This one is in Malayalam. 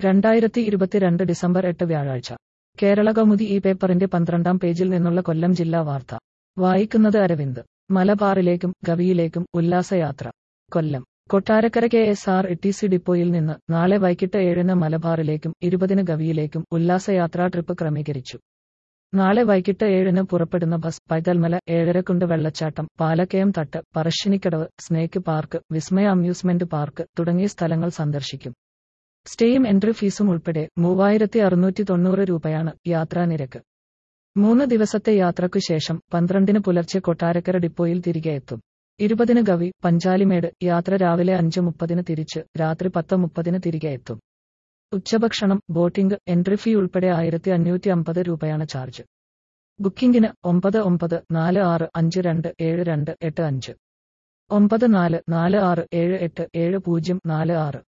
രണ്ടായിരത്തി ഇരുപത്തിരണ്ട് ഡിസംബർ എട്ട് വ്യാഴാഴ്ച കേരള കൗമുദി ഈ പേപ്പറിന്റെ പന്ത്രണ്ടാം പേജിൽ നിന്നുള്ള കൊല്ലം ജില്ലാ വാർത്ത വായിക്കുന്നത് അരവിന്ദ് മലബാറിലേക്കും ഗവിയിലേക്കും ഉല്ലാസയാത്ര Kollam Kottarakkara K S R T C ഡിപ്പോയിൽ നിന്ന് നാളെ വൈകിട്ട് ഏഴിന് മലബാറിലേക്കും ഇരുപതിന് ഗവിയിലേക്കും ഉല്ലാസയാത്രാ ട്രിപ്പ് ക്രമീകരിച്ചു നാളെ വൈകിട്ട് ഏഴിന് പുറപ്പെടുന്ന ബസ് പൈതൽമല ഏഴരക്കുണ്ട് വെള്ളച്ചാട്ടം Palakkayam Thattu Parassinikadavu snake park Vismaya amusement park തുടങ്ങിയ സ്ഥലങ്ങൾ സന്ദർശിക്കും സ്റ്റേയും എൻട്രി ഫീസും ഉൾപ്പെടെ മൂവായിരത്തി അറുന്നൂറ്റി തൊണ്ണൂറ് രൂപയാണ് യാത്രാനിരക്ക് മൂന്ന് ദിവസത്തെ യാത്രയ്ക്കു ശേഷം പന്ത്രണ്ടിന് പുലർച്ചെ കൊട്ടാരക്കര ഡിപ്പോയിൽ തിരികെ എത്തും ഇരുപതിന് ഗവി പഞ്ചാലിമേട് യാത്ര രാവിലെ അഞ്ച് മുപ്പതിന് തിരിച്ച് രാത്രി പത്ത് മുപ്പതിന് തിരികെ എത്തും ഉച്ചഭക്ഷണം ബോട്ടിംഗ് എൻട്രി ഫീ ഉൾപ്പെടെ ആയിരത്തി അഞ്ഞൂറ്റി അമ്പത് രൂപയാണ് ചാർജ് ബുക്കിംഗിന് ഒമ്പത് ഒമ്പത് നാല് ആറ് അഞ്ച് രണ്ട് ഏഴ് രണ്ട് എട്ട് അഞ്ച് ഒമ്പത് നാല് നാല് ആറ് ഏഴ് എട്ട് ഏഴ് പൂജ്യം നാല് ആറ്